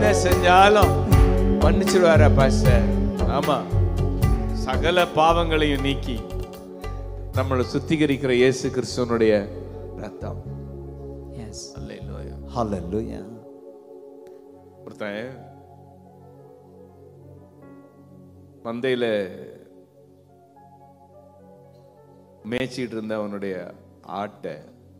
செஞ்சாலும் மன்னிச்சிருவாரா பாஸ்டர் ஆமா சகல பாவங்களையும் நீக்கி நம்மளை சுத்திகரிக்கிற இயேசு கிறிஸ்துவனுடைய ரத்தம் Yes. அல்லேலூயா Hallelujah. ஒருத்தன் மந்தையில மேய்ச்சிட்டு இருந்த அவனுடைய ஆட்டை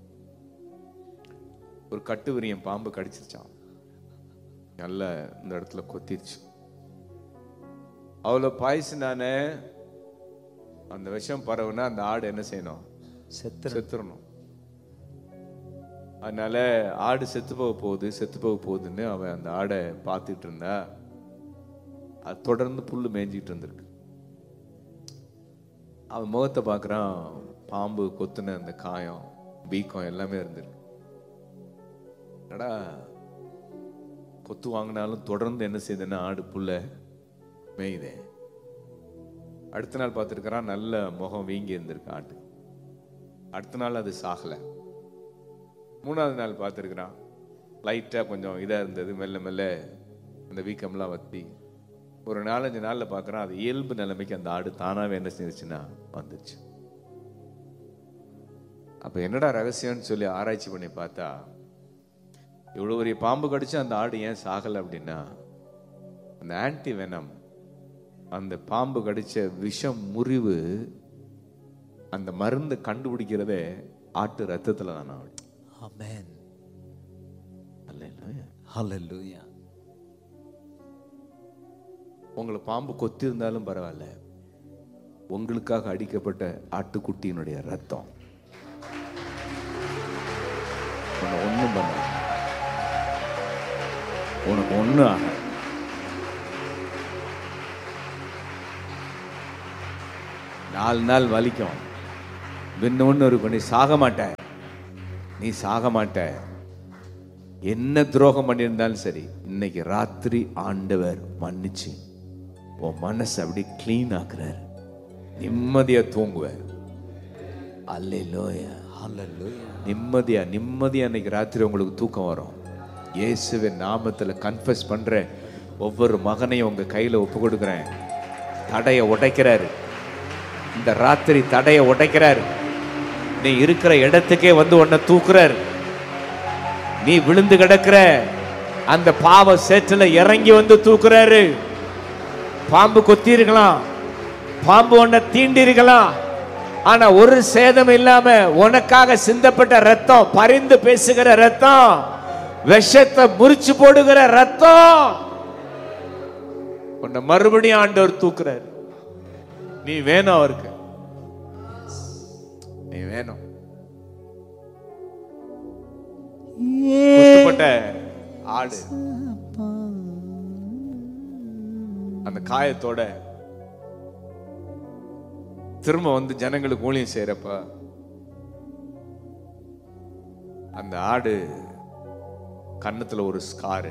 ஒரு கட்டு விரியன் பாம்பு கடிச்சிருச்சான் நல்ல இந்த இடத்துல கொத்திருச்சு அவ்வளோ பாய்ச்சினானே அந்த விஷம் பரவுனா அந்த ஆடு என்ன செய்யணும் செத்துரு செத்துறணும் அதனால ஆடு செத்து போக போகுது செத்து போக போகுதுன்னு அவன் அந்த ஆடை பார்த்துட்டு இருந்தா அது தொடர்ந்து புல்லு மேய்ஞ்சிட்டு இருந்திருக்கு அவன் முகத்தை பார்க்கறான் பாம்பு கொத்துன அந்த காயம் வீக்கம் எல்லாமே இருந்திருக்கு என்னடா கொத்து வாங்கினாலும் தொடர்ந்து என்ன செய்யுதுன்னா ஆடு புல்ல மேயுதே அடுத்த நாள் பார்த்துருக்கிறான் நல்ல முகம் வீங்கி இருந்திருக்கு ஆட்டு அடுத்த நாள் அது சாகலை மூணாவது நாள் பார்த்துருக்குறான் லைட்டாக கொஞ்சம் இதாக இருந்தது மெல்ல மெல்ல அந்த வீக்கம்லாம் வத்தி ஒரு நாலஞ்சு நாளில் பார்க்குறான் அது இயல்பு நிலைமைக்கு அந்த ஆடு தானாகவே என்ன செஞ்சுச்சுன்னா வந்துச்சு அப்போ என்னடா ரகசியம்னு சொல்லி ஆராய்ச்சி பண்ணி பார்த்தா இவ்வளோ பெரிய பாம்பு கடிச்சு அந்த ஆடு ஏன் சாகலை அப்படின்னா அந்த ஆன்டி வெனம் அந்த பாம்பு கடிச்ச விஷம் முறிவு அந்த மருந்து கண்டுபிடிக்கிறதே ஆட்டு ரத்தத்துல தானா Amen. அல்ல Hallelujah. உங்களை பாம்பு கொத்தி இருந்தாலும் பரவாயில்ல உங்களுக்காக அடிக்கப்பட்ட ஆட்டுக்குட்டியினுடைய ரத்தம் உன்னை ஒண்ணும் பண்ண உனக்கு ஒண்ணு ஆக நாலு நாள் வலிக்கும் இன்னொன்னு இருக்கும் நீ சாக மாட்ட நீ சாக மாட்ட என்ன துரோகம் பண்ணியிருந்தாலும் சரி இன்னைக்கு ராத்திரி ஆண்டவர் மன்னிச்சு உன் மனசை அப்படி க்ளீன் ஆக்குறார் நிம்மதியா தூங்குவார் அல்லேலூயா Hallelujah. நிம்மதியா நிம்மதியா இன்னைக்கு ராத்திரி உங்களுக்கு தூக்கம் வரும் இயேசுவின் நாமத்துல கன்ஃபஸ் பண்ற ஒவ்வொரு மகனையும் உங்க கையில ஒப்பு கொடுக்குறேன் தடைய உடைக்கிறாரு இந்த ராத்திரி தடைய உடைக்கிறாரு நீ இருக்கிற இடத்துக்கே வந்து உன்னை தூக்குறாரு நீ விழுந்து கிடக்கிற அந்த பாவ சேற்றுல இறங்கி வந்து தூக்குறாரு பாம்பு கொத்தி இருக்கலாம் பாம்பு உன்னை தீண்டி இருக்கலாம் ஆனா ஒரு சேதம் இல்லாம உனக்காக சிந்தப்பட்ட ரத்தம் பரிந்து பேசுகிற ரத்தம் விஷத்தை முறிச்சு போடுகிற ரத்தம் உன்னை மறுபடியும் ஆண்டவர் தூக்குறாரு நீ வேணும் அவருக்கு நீ வேணும் குத்துப்பட்ட ஆடு அந்த காயத்தோட திரும்ப வந்து ஜனங்களுக்கு ஊழியம் செய்யறப்ப அந்த ஆடு கன்னத்துல ஒரு ஸ்காரு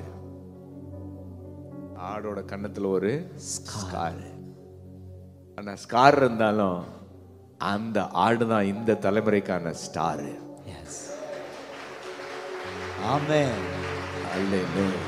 ஆடோட கன்னத்துல ஒரு ஸ்காரு ஆனா ஸ்கார் இருந்தாலும் அந்த ஆடு தான் இந்த தலைமுறைக்கான ஸ்டாரு Yes. Amen. அல்லேலூயா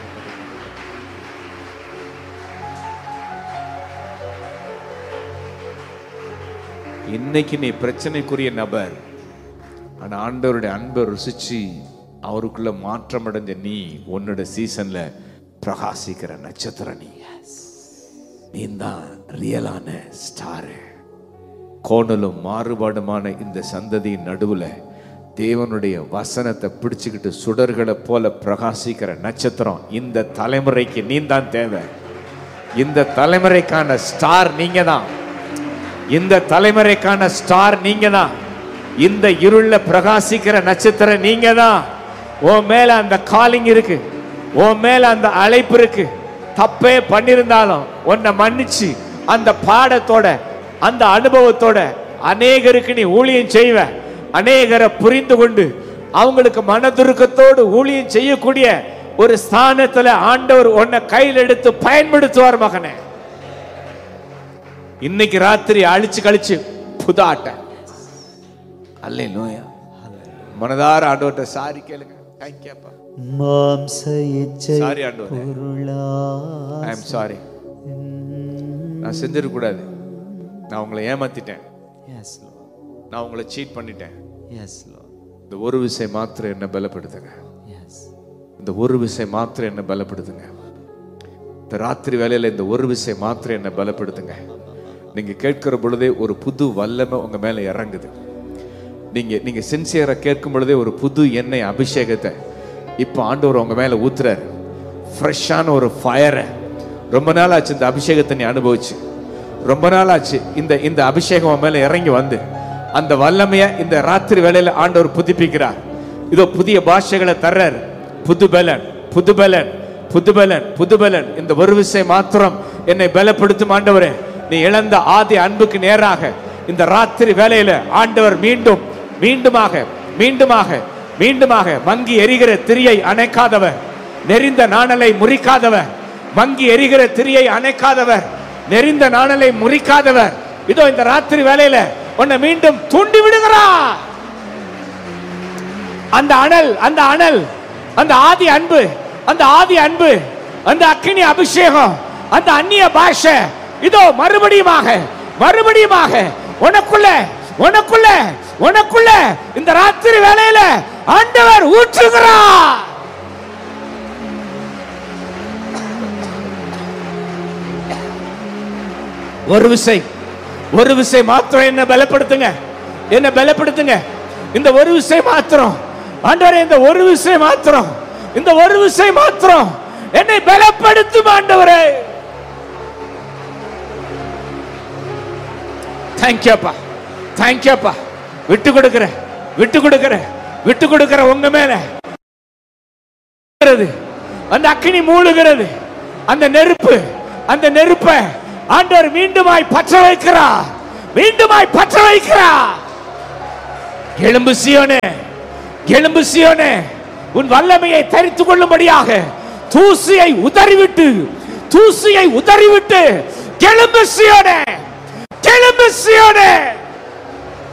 இன்னைக்கு நீ பிரச்சனைக்குரிய நபர் ஆனா ஆண்டவருடைய அன்பை ருசிச்சு அவருக்குள்ள மாற்றம் அடைஞ்ச நீ உன்னோட சீசன்ல பிரகாசிக்கிற நட்சத்திரம் நீ நீ தான் ரியலான ஸ்டாரு கோணலும் மாறுபாடுமான இந்த சந்ததியின் நடுவுல தேவனுடைய வசனத்தை பிடிச்சுக்கிட்டு சுடர்களை போல பிரகாசிக்கிற நட்சத்திரம் இந்த தலைமுறைக்கு நீ தான் தேவை இந்த தலைமுறைக்கான ஸ்டார் நீங்க தான் இந்த தலைமுறைக்கான ஸ்டார் நீங்க தான் இந்த இருள்ல பிரகாசிக்கிற நட்சத்திரம் நீங்க தான் உன் மேல அந்த காலிங் இருக்கு உன் மேல அந்த அழைப்பு இருக்கு தப்பே பண்ணிருந்தாலும் உன்னை மன்னிச்சு அந்த பாடத்தோட அந்த அனுபவத்தோட அநேகருக்கு நீ ஊழியம் செய்வ அநேகரை புரிந்து கொண்டு அவங்களுக்கு மனதுருக்கத்தோடு ஊழியம் செய்யக்கூடிய ஒரு ஸ்தானத்துல ஆண்டவர் உன்னை கையில் எடுத்து பயன்படுத்துவார் மகனே இன்னைக்கு ராத்திரி அழிச்சு கழிச்சு புதாட்ட அல்ல நோயா மனதார ஆண்டவர்கிட்ட சாரி கேளுங்க தேங்க்யூப்பா மாம்ச இச்சை சாரி ஆண்டவரே பொருளா ஐ எம் சாரி நான் செஞ்சிருக்க கூடாது நான் உங்களை ஏமாத்திட்டேன் எஸ் லோ நான் உங்களை சீட் பண்ணிட்டேன் எஸ் லோ இந்த ஒரு விஷயம் மாத்திரம் என்ன பலப்படுத்துங்க எஸ் இந்த ஒரு விஷயம் மாத்திரம் என்ன பலப்படுத்துங்க இந்த ராத்திரி வேலையில இந்த ஒரு விஷயம் மாத்திரம் என்ன பலப்படுத்துங்க நீங்க கேட்கிற பொழுதே ஒரு புது வல்லமை உங்க மேல இறங்குது நீங்க நீங்க சின்சியரா கேட்கும் பொழுதே ஒரு புது எண்ணெய் அபிஷேகத்தை இப்போ ஆண்டவர் உங்க மேல ஊத்துறாரு ஃப்ரெஷ்ஷான ஒரு ஃபயரை ரொம்ப நாள் ஆச்சு இந்த அபிஷேகத்தை நீ அனுபவிச்சு ரொம்ப நாள் ஆச்சு இந்த இந்த அபிஷேகம் உன் மேல இறங்கி வந்து அந்த வல்லமையை இந்த ராத்திரி வேளையில ஆண்டவர் புதுப்பிக்கிறார் இதோ புதிய பாஷைகளை தர்றார் புது பலன் புது பலன் புது பலன் புது பலன் இந்த ஒரு விஷயம் மாத்திரம் என்னை பலப்படுத்தும் ஆண்டவரே நீ இழந்த ஆதி அன்புக்கு நேராக இந்த ராத்திரி வேளையில ஆண்டவர் மீண்டும் மீண்டுமாக மீண்டுமாக மீண்டுமாக மங்கி எரிகிற திரியை அணைக்காதவர் நெறிந்த நாணலை முறிக்காதவர் மங்கி எரிகிற திரியை அணைக்காதவர் நெறிந்த நாணலை முறிக்காதவர் இதோ இந்த ராத்திரி வேளையில உன்னை மீண்டும் தூண்டி விடுகிறார் அந்த அனல் அந்த அனல் அந்த ஆதி அன்பு அந்த ஆதி அன்பு அந்த அக்கினி அபிஷேகம் அந்த அந்நிய பாஷை இதோ மறுபடியுமாக மறுபடியுமாக உனக்குள்ள உனக்குள்ள உனக்குள்ள இந்த ராத்திரி வேளையில ஆண்டவர் ஊற்றுகிறார் ஒரு விசை ஒரு விசை மாத்திரம் என்ன பலப்படுத்துங்க என்ன பலப்படுத்துங்க இந்த ஒரு விசை மாத்திரம் ஆண்டவரே இந்த ஒரு விசை மாத்திரம் இந்த ஒரு விசை மாத்திரம் என்னை பலப்படுத்தும் ஆண்டவரே தேங்க்யூப்பா தேங்க்யூப்பா விட்டு கொடுக்கிற விட்டு கொடுக்கிற விட்டு கொடுக்கிற உங்க மேல மூழ்கிறது. அந்த அக்கினி மூழுகிறது அந்த நெருப்பு அந்த நெருப்பை ஆண்டவர் மீண்டுமாய் பற்ற வைக்கிறார் மீண்டுமாய் பற்ற வைக்கிறார் எலும்பு சியோனே எலும்பு சியோனே உன் வல்லமையை தரித்துக் கொள்ளும்படியாக தூசியை உதறிவிட்டு தூசியை உதறிவிட்டு எலும்பு சியோனே எலும்பு சியோனே